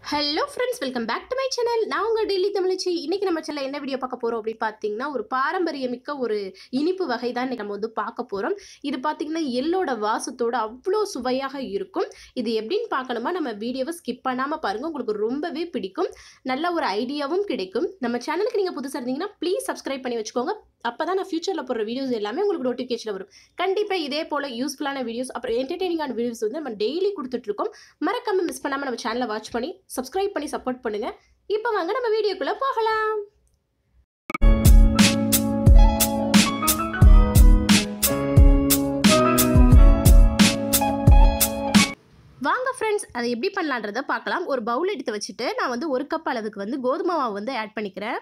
hello friends welcome back to my channel நான் உங்கள் டெல்லி தமிழச்சி இன்றைக்கி நம்ம சேனல் என்ன வீடியோ பார்க்க போகிறோம் அப்படின்னு பார்த்தீங்கன்னா ஒரு பாரம்பரியமிக்க ஒரு இனிப்பு வகை தான் இன்றைக்கி நம்ம வந்து பார்க்க போகிறோம் இது பார்த்திங்கன்னா எள்ளோட வாசத்தோட அவ்வளோ சுவையாக இருக்கும் இது எப்படின்னு பார்க்கணுமா நம்ம வீடியோவை ஸ்கிப் பண்ணாமல் பாருங்கள் உங்களுக்கு ரொம்பவே பிடிக்கும் நல்ல ஒரு ஐடியாவும் கிடைக்கும் நம்ம சேனலுக்கு நீங்கள் புதுசாக இருந்தீங்கன்னா ப்ளீஸ் சப்ஸ்கிரைப் பண்ணி வச்சுக்கோங்க அப்போ தான் நான் ஃபியூச்சரில் போடுற வீடியோஸ் எல்லாமே உங்களுக்கு நோட்டிஃபிகேஷன் வரும் கண்டிப்பாக இதே போல் யூஸ்ஃபுல்லான வீடியோஸ் அப்புறம் என்டர்டெய்னிங்கான வீடியோஸ் வந்து நம்ம டெய்லி கொடுத்துட்ருக்கோம் மறக்காமல் மிஸ் பண்ணாமல் நம்ம சேனலை வாட்ச் பண்ணி சப்ஸ்கிரைப் பண்ணி சப்போர்ட் பண்ணுங்கள் இப்போ வாங்க நம்ம வீடியோக்குள்ளே போகலாம் வாங்க ஃப்ரெண்ட்ஸ் அதை எப்படி பண்ணலான்றதை பார்க்கலாம் ஒரு பவுல் எடுத்து வச்சுட்டு நான் வந்து ஒரு கப் அளவுக்கு வந்து கோதுமை மாவு வந்து ஆட் பண்ணிக்கிறேன்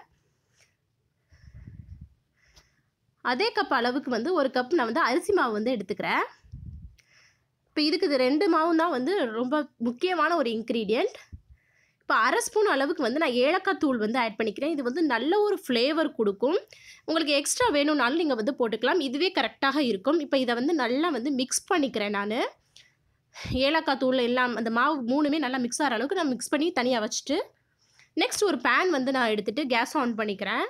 அதே கப் அளவுக்கு வந்து ஒரு கப் நான் வந்து அரிசி மாவு வந்து எடுத்துக்கிறேன் இப்போ இதுக்கு இது ரெண்டு மாவும் தான் வந்து ரொம்ப முக்கியமான ஒரு இன்க்ரீடியண்ட் இப்போ அரை ஸ்பூன் அளவுக்கு வந்து நான் ஏலக்காய் தூள் வந்து ஆட் பண்ணிக்கிறேன் இது வந்து நல்ல ஒரு ஃப்ளேவர் கொடுக்கும் உங்களுக்கு எக்ஸ்ட்ரா வேணும்னாலும் நீங்கள் வந்து போட்டுக்கலாம் இதுவே கரெக்டாக இருக்கும் இப்போ இதை வந்து நல்லா வந்து மிக்ஸ் பண்ணிக்கிறேன் நான் ஏலக்காய் தூள் எல்லாம் அந்த மாவு மூணுமே நல்லா மிக்ஸ் ஆகிற அளவுக்கு நான் மிக்ஸ் பண்ணி தனியாக வச்சுட்டு நெக்ஸ்ட் ஒரு பேன் வந்து நான் எடுத்துகிட்டு கேஸ் ஆன் பண்ணிக்கிறேன்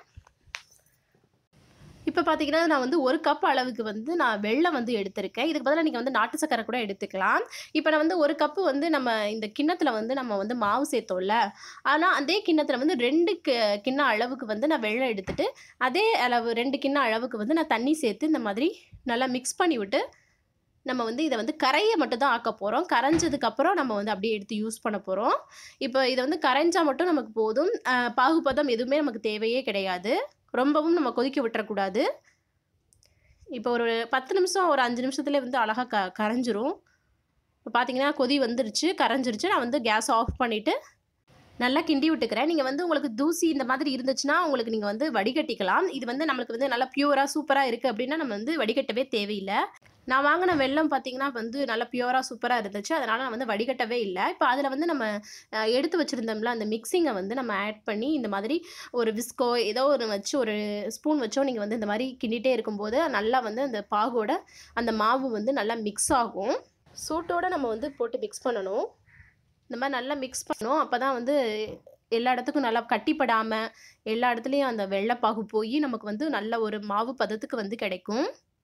இப்போ பார்த்தீங்கன்னா நான் வந்து ஒரு கப் அளவுக்கு வந்து நான் வெள்ளம் வந்து எடுத்திருக்கேன் இதுக்கு பதிலாக நீங்கள் வந்து நாட்டு சக்கரை கூட எடுத்துக்கலாம் இப்போ நான் வந்து ஒரு கப்பு வந்து நம்ம இந்த கிண்ணத்தில் வந்து நம்ம வந்து மாவு சேர்த்தோம்ல ஆனால் அதே கிண்ணத்தில் வந்து ரெண்டு கி கிண்ண அளவுக்கு வந்து நான் வெள்ளம் எடுத்துட்டு அதே அளவு ரெண்டு கிண்ண அளவுக்கு வந்து நான் தண்ணி சேர்த்து இந்த மாதிரி நல்லா மிக்ஸ் பண்ணி விட்டு நம்ம வந்து இதை வந்து கரையை மட்டும் தான் ஆக்க போகிறோம் கரைஞ்சதுக்கப்புறம் நம்ம வந்து அப்படியே எடுத்து யூஸ் பண்ண போகிறோம் இப்போ இதை வந்து கரைஞ்சால் மட்டும் நமக்கு போதும் பாகுபதம் எதுவுமே நமக்கு தேவையே கிடையாது ரொம்பவும் நம்ம கொதிக்க விட்டுறக்கூடாது இப்போ ஒரு பத்து நிமிஷம் ஒரு அஞ்சு நிமிஷத்துலேயே வந்து அழகாக க கரைஞ்சிரும் இப்போ பார்த்தீங்கன்னா கொதி வந்துருச்சு கரைஞ்சிருச்சு நான் வந்து கேஸ் ஆஃப் பண்ணிவிட்டு நல்லா கிண்டி விட்டுக்கிறேன் நீங்கள் வந்து உங்களுக்கு தூசி இந்த மாதிரி இருந்துச்சுன்னா உங்களுக்கு நீங்கள் வந்து வடிகட்டிக்கலாம் இது வந்து நம்மளுக்கு வந்து நல்லா பியூராக சூப்பராக இருக்குது அப்படின்னா நம்ம வந்து வடிகட்டவே தேவையில்லை நான் வாங்கின வெள்ளம் பார்த்தீங்கன்னா வந்து நல்லா பியூராக சூப்பராக இருந்துச்சு அதனால் நான் வந்து வடிகட்டவே இல்லை இப்போ அதில் வந்து நம்ம எடுத்து வச்சுருந்தோம்ல அந்த மிக்சிங்கை வந்து நம்ம ஆட் பண்ணி இந்த மாதிரி ஒரு விஸ்கோ ஏதோ ஒரு வச்சு ஒரு ஸ்பூன் வச்சோ நீங்கள் வந்து இந்த மாதிரி கிண்டிகிட்டே இருக்கும்போது நல்லா வந்து அந்த பாகோட அந்த மாவு வந்து நல்லா மிக்ஸ் ஆகும் சூட்டோடு நம்ம வந்து போட்டு மிக்ஸ் பண்ணணும் இந்த மாதிரி நல்லா மிக்ஸ் பண்ணணும் அப்போ தான் வந்து எல்லா இடத்துக்கும் நல்லா கட்டிப்படாமல் எல்லா இடத்துலையும் அந்த வெள்ளைப்பாகு போய் நமக்கு வந்து நல்ல ஒரு மாவு பதத்துக்கு வந்து கிடைக்கும்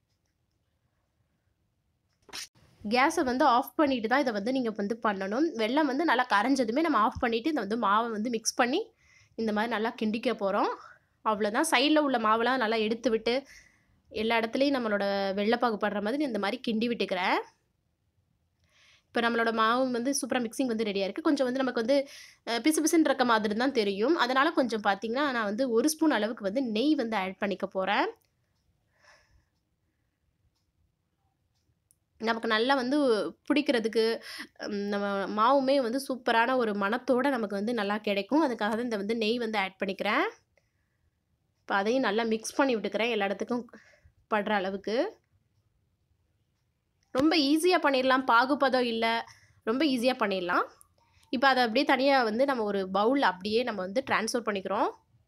கேஸை வந்து ஆஃப் பண்ணிட்டு தான் இதை வந்து நீங்கள் வந்து பண்ணணும் வெள்ளம் வந்து நல்லா கரைஞ்சதுமே நம்ம ஆஃப் பண்ணிவிட்டு இதை வந்து மாவை வந்து மிக்ஸ் பண்ணி இந்த மாதிரி நல்லா கிண்டிக்க போகிறோம் அவ்வளோதான் சைடில் உள்ள மாவெல்லாம் நல்லா எடுத்து விட்டு எல்லா இடத்துலையும் நம்மளோட வெள்ளைப்பாகு படுற மாதிரி இந்த மாதிரி கிண்டி விட்டுக்கிறேன் இப்போ நம்மளோட மாவு வந்து சூப்பராக மிக்சிங் வந்து ரெடியாக இருக்குது கொஞ்சம் வந்து நமக்கு வந்து பிசு பிசுன்னு இருக்க மாதிரி தான் தெரியும் அதனால் கொஞ்சம் பார்த்திங்கன்னா நான் வந்து ஒரு ஸ்பூன் அளவுக்கு வந்து நெய் வந்து ஆட் பண்ணிக்க போகிறேன் நமக்கு நல்லா வந்து பிடிக்கிறதுக்கு நம்ம மாவுமே வந்து சூப்பரான ஒரு மணத்தோடு நமக்கு வந்து நல்லா கிடைக்கும் அதுக்காக தான் இந்த வந்து நெய் வந்து ஆட் பண்ணிக்கிறேன் இப்போ அதையும் நல்லா மிக்ஸ் பண்ணி விட்டுக்கிறேன் எல்லா இடத்துக்கும் படுற அளவுக்கு ரொம்ப ஈஸியாக பண்ணிடலாம் பாகுபதம் இல்லை ரொம்ப ஈஸியாக பண்ணிடலாம் இப்போ அதை அப்படியே தனியாக வந்து நம்ம ஒரு பவுல் அப்படியே நம்ம வந்து ட்ரான்ஸ்ஃபர் பண்ணிக்கிறோம்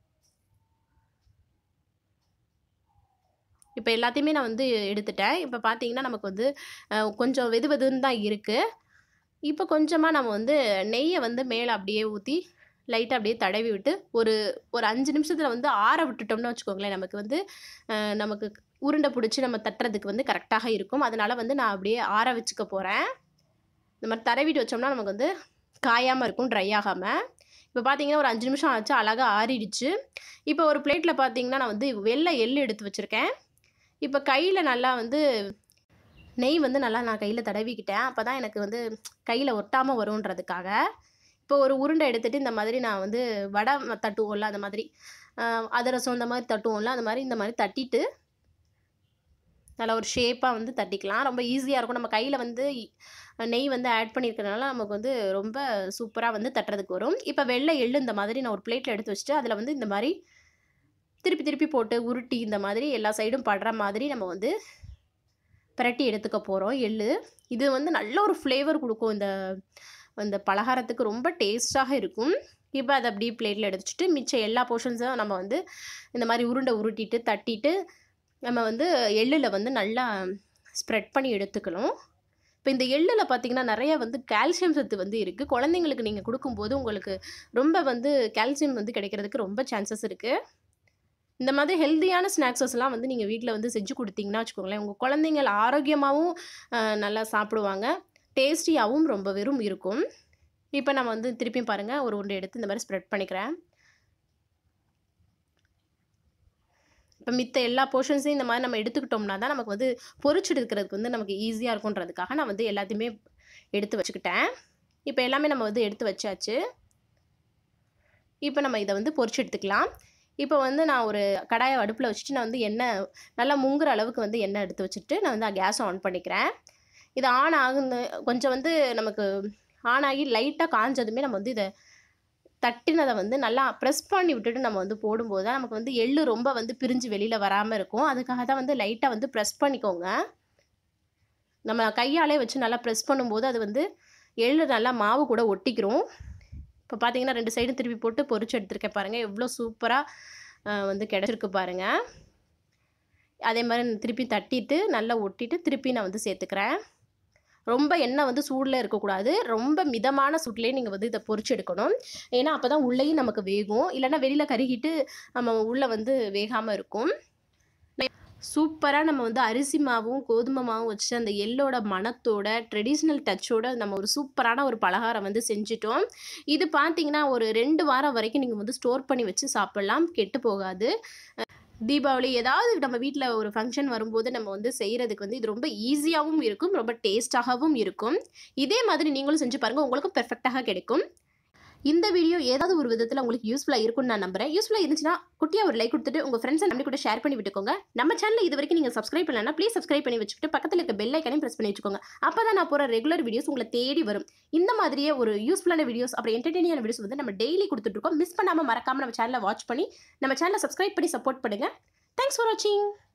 இப்போ எல்லாத்தையுமே நான் வந்து எடுத்துட்டேன் இப்போ பார்த்தீங்கன்னா நமக்கு வந்து கொஞ்சம் வெது வெதுன்னு தான் இருக்குது இப்போ கொஞ்சமாக நம்ம வந்து நெய்யை வந்து மேலே அப்படியே ஊற்றி லைட்டாக அப்படியே தடவி விட்டு ஒரு ஒரு அஞ்சு நிமிஷத்தில் வந்து ஆற விட்டுட்டோம்னு வச்சுக்கோங்களேன் நமக்கு வந்து நமக்கு உருண்டை பிடிச்சி நம்ம தட்டுறதுக்கு வந்து கரெக்டாக இருக்கும் அதனால் வந்து நான் அப்படியே ஆற வச்சுக்க போகிறேன் இந்த மாதிரி தடவிட்டு வச்சோம்னா நமக்கு வந்து காயாமல் இருக்கும் ட்ரை ஆகாமல் இப்போ பார்த்தீங்கன்னா ஒரு அஞ்சு நிமிஷம் ஆச்சு அழகாக ஆறிடுச்சு இப்போ ஒரு பிளேட்டில் பார்த்தீங்கன்னா நான் வந்து வெள்ளை எள்ளு எடுத்து வச்சுருக்கேன் இப்போ கையில் நல்லா வந்து நெய் வந்து நல்லா நான் கையில் தடவிக்கிட்டேன் அப்போ தான் எனக்கு வந்து கையில் ஒட்டாமல் வருன்றதுக்காக இப்போ ஒரு உருண்டை எடுத்துகிட்டு இந்த மாதிரி நான் வந்து வடை தட்டுவோம்ல அந்த மாதிரி அதிரசம் இந்த மாதிரி தட்டுவோம்ல அந்த மாதிரி இந்த மாதிரி தட்டிட்டு நல்லா ஒரு ஷேப்பாக வந்து தட்டிக்கலாம் ரொம்ப ஈஸியாக இருக்கும் நம்ம கையில் வந்து நெய் வந்து ஆட் பண்ணியிருக்கிறதுனால நமக்கு வந்து ரொம்ப சூப்பராக வந்து தட்டுறதுக்கு வரும் இப்போ வெள்ளை எள்ளு இந்த மாதிரி நான் ஒரு பிளேட்டில் எடுத்து வச்சுட்டு அதில் வந்து இந்த மாதிரி திருப்பி திருப்பி போட்டு உருட்டி இந்த மாதிரி எல்லா சைடும் படுற மாதிரி நம்ம வந்து பிரட்டி எடுத்துக்க போகிறோம் எள்ளு இது வந்து நல்ல ஒரு ஃப்ளேவர் கொடுக்கும் இந்த இந்த பலகாரத்துக்கு ரொம்ப டேஸ்ட்டாக இருக்கும் இப்போ அதை அப்படியே பிளேட்டில் எடுத்துட்டு மிச்சம் எல்லா போர்ஷன்ஸும் நம்ம வந்து இந்த மாதிரி உருண்டை உருட்டிட்டு தட்டிட்டு நம்ம வந்து எள்ளில் வந்து நல்லா ஸ்ப்ரெட் பண்ணி எடுத்துக்கணும் இப்போ இந்த எள்ளில் பார்த்தீங்கன்னா நிறைய வந்து கால்சியம் சத்து வந்து இருக்குது குழந்தைங்களுக்கு நீங்கள் கொடுக்கும்போது உங்களுக்கு ரொம்ப வந்து கால்சியம் வந்து கிடைக்கிறதுக்கு ரொம்ப சான்சஸ் இருக்குது இந்த மாதிரி ஹெல்த்தியான ஸ்நாக்ஸஸ்லாம் வந்து நீங்கள் வீட்டில் வந்து செஞ்சு கொடுத்தீங்கன்னா வச்சுக்கோங்களேன் உங்கள் குழந்தைங்கள் ஆரோக்கியமாகவும் அஹ், நல்லா சாப்பிடுவாங்க டேஸ்டியாகவும் ரொம்ப வெறும் இருக்கும் இப்போ நம்ம வந்து திருப்பியும் பாருங்கள் ஒரு உருண்டை எடுத்து இந்த மாதிரி ஸ்ப்ரெட் பண்ணிக்கிறேன் இப்போ மித்த எல்லா போர்ஷன்ஸையும் இந்த மாதிரி நம்ம எடுத்துக்கிட்டோம்னா தான் நமக்கு வந்து பொரிச்சு எடுக்கிறதுக்கு வந்து நமக்கு ஈஸியாக இருக்குன்றதுக்காக நான் வந்து எல்லாத்தையுமே எடுத்து வச்சுக்கிட்டேன் இப்போ எல்லாமே நம்ம வந்து எடுத்து வச்சாச்சு இப்போ நம்ம இதை வந்து பொரிச்சு எடுத்துக்கலாம் இப்போ வந்து நான் ஒரு கடாயை அடுப்பில் வச்சுட்டு நான் வந்து எண்ணெய் நல்லா முங்குற அளவுக்கு வந்து எண்ணெய் எடுத்து வச்சுட்டு நான் வந்து கேஸ் ஆன் பண்ணிக்கிறேன் இது ஆன் ஆகுது கொஞ்சம் வந்து நமக்கு ஆன் ஆகி லைட்டாக காஞ்சதுமே நம்ம வந்து இதை தட்டினதை வந்து நல்லா ப்ரெஸ் பண்ணி விட்டுட்டு நம்ம வந்து போடும்போது தான் நமக்கு வந்து எள்ளு ரொம்ப வந்து பிரிஞ்சு வெளியில் வராமல் இருக்கும் அதுக்காக தான் வந்து லைட்டாக வந்து ப்ரெஸ் பண்ணிக்கோங்க நம்ம கையாலே வச்சு நல்லா ப்ரெஸ் பண்ணும்போது அது வந்து எள்ளு நல்லா மாவு கூட ஒட்டிக்கிறோம் இப்போ பார்த்தீங்கன்னா ரெண்டு சைடும் திருப்பி போட்டு பொரிச்சு எடுத்துருக்கேன் பாருங்கள் எவ்வளோ சூப்பராக வந்து கிடச்சிருக்கு பாருங்கள் அதே மாதிரி நான் திருப்பி தட்டிட்டு நல்லா ஒட்டிட்டு திருப்பி நான் வந்து சேர்த்துக்கிறேன் ரொம்ப எண்ணெய் வந்து சூடில் இருக்கக்கூடாது ரொம்ப மிதமான சூட்லேயே நீங்கள் வந்து இதை பொரிச்சு எடுக்கணும் ஏன்னா அப்போ தான் உள்ளேயும் நமக்கு வேகும் இல்லைன்னா வெளியில் கருகிட்டு நம்ம உள்ளே வந்து வேகாமல் இருக்கும் சூப்பராக நம்ம வந்து அரிசி மாவும் கோதுமை மாவும் வச்சு அந்த எள்ளோட மணத்தோட ட்ரெடிஷ்னல் டச்சோட நம்ம ஒரு சூப்பரான ஒரு பலகாரம் வந்து செஞ்சிட்டோம் இது பார்த்தீங்கன்னா ஒரு ரெண்டு வாரம் வரைக்கும் நீங்கள் வந்து ஸ்டோர் பண்ணி வச்சு சாப்பிட்லாம் கெட்டு போகாது தீபாவளி ஏதாவது நம்ம வீட்டில் ஒரு ஃபங்க்ஷன் வரும்போது நம்ம வந்து செய்கிறதுக்கு வந்து இது ரொம்ப ஈஸியாகவும் இருக்கும் ரொம்ப டேஸ்ட்டாகவும் இருக்கும் இதே மாதிரி நீங்களும் செஞ்சு பாருங்கள் உங்களுக்கும் பெர்ஃபெக்டாக கிடைக்கும் இந்த வீடியோ ஏதாவது ஒரு விதத்தில் உங்களுக்கு யூஸ்ஃபுல்லாக இருக்கும்னு நான் நம்புறேன் யூஸ்ஃபுல்லாக இருந்துச்சுன்னா குட்டியாக ஒரு லைக் கொடுத்துட்டு உங்கள் ஃப்ரெண்ட்ஸ் அண்ட் ஃபேமிலி கூட ஷேர் பண்ணி விட்டுக்கோங்க நம்ம சேனல் இது வரைக்கும் நீங்கள் சப்ஸ்கிரைப் பண்ணலன்னா ப்ளீஸ் சப்ஸ்கிரைப் பண்ணி வச்சுக்கிட்டு பக்கத்தில் இருக்க பெல் ஐக்கனையும் ப்ரெஸ் பண்ணி வச்சுக்கோங்க அப்போ தான் நான் போகிற ரெகுலர் வீடியோஸ் உங்களை தேடி வரும் இந்த மாதிரியே ஒரு யூஸ்ஃபுல்லான வீடியோஸ் அப்புறம் என்டர்டெய்னியான வீடியோஸ் வந்து நம்ம டெய்லி கொடுத்துட்ருக்கோம் மிஸ் பண்ணாமல் மறக்காமல் நம்ம சேனலை வாட்ச் பண்ணி நம்ம சேனலை சப்ஸ்கிரைப் பண்ணி சப்போர்ட் பண்ணுங்கள் தேங்க்ஸ் ஃபார் வாட்சிங்